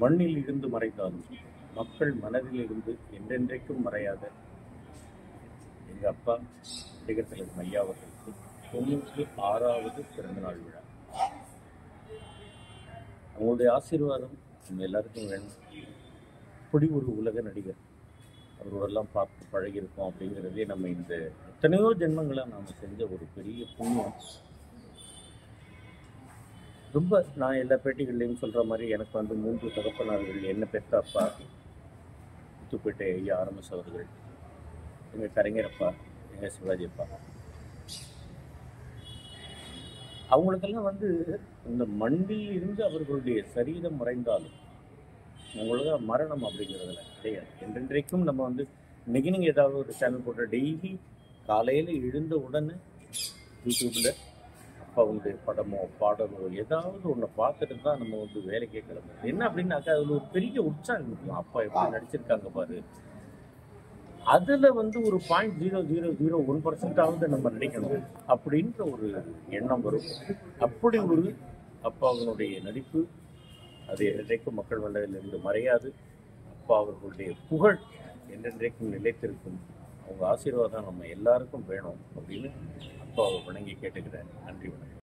மண்ணில் இருந்து மறைந்தாலும் மக்கள் மனதில் இருந்து என்றென்றைக்கும் மறையாத எங்க அப்பா நடிகர் தலைவர் ஐயா அவர்களுக்கு தொண்ணூற்றி ஆறாவது பிறந்தநாள் விழா அவங்களுடைய ஆசீர்வாதம் நம்ம எல்லாருக்கும் வேணும் இப்படி ஒரு உலக நடிகர் அவரோடெல்லாம் பார்த்து பழகியிருக்கோம் அப்படிங்கிறதே நம்ம இந்த எத்தனையோ ஜென்மங்களாக நாம் செஞ்ச ஒரு பெரிய புண்ணியம் ரொம்ப நான் எல்லா பேட்டிகள்லையும் சொல்கிற மாதிரி எனக்கு வந்து மூன்று தகப்பனார்கள் என்ன பெத்த அப்பா முத்துப்பேட்டை ஐயா ஆரம்பஸ் அவர்கள் எங்கள் கலைஞரப்பா எங்கள் சிவாஜி அப்பா அவங்களுக்கெல்லாம் வந்து இந்த மண்ணில் இருந்து அவர்களுடைய சரீரம் மறைந்தாலும் அவங்களுக்கு மரணம் அப்படிங்கிறதுல கிடையாது என்றென்றைக்கும் நம்ம வந்து இன்னைக்கு நீங்கள் ஏதாவது ஒரு சேனல் போட்ட டெய்லி காலையில் எழுந்த உடனே யூடியூப்பில் அப்பாவுடைய படமோ பாடலோ ஏதாவது ஒன்று பார்த்துட்டு தான் நம்ம வந்து வேலைக்கே கிளம்புறது என்ன அப்படின்னாக்கா அதில் ஒரு பெரிய உற்சாகம் இருக்கும் அப்பா எப்படி நடிச்சிருக்காங்க பாரு அதில் வந்து ஒரு point zero zero zero one பர்சன்டாவது நம்ம நடிக்கணும் அப்படின்ற ஒரு எண்ணம் வரும் அப்படி ஒரு அப்பாவினுடைய நடிப்பு அது என்றைக்கும் மக்கள் மனதிலிருந்து மறையாது அப்பா அவர்களுடைய புகழ் என்றென்றைக்கும் நிலைத்திருக்கும் அவங்க ஆசீர்வாதம் நம்ம எல்லாருக்கும் வேணும் அப்படின்னு அப்பாவை வணங்கி கேட்டுக்கிறேன் நன்றி வணக்கம்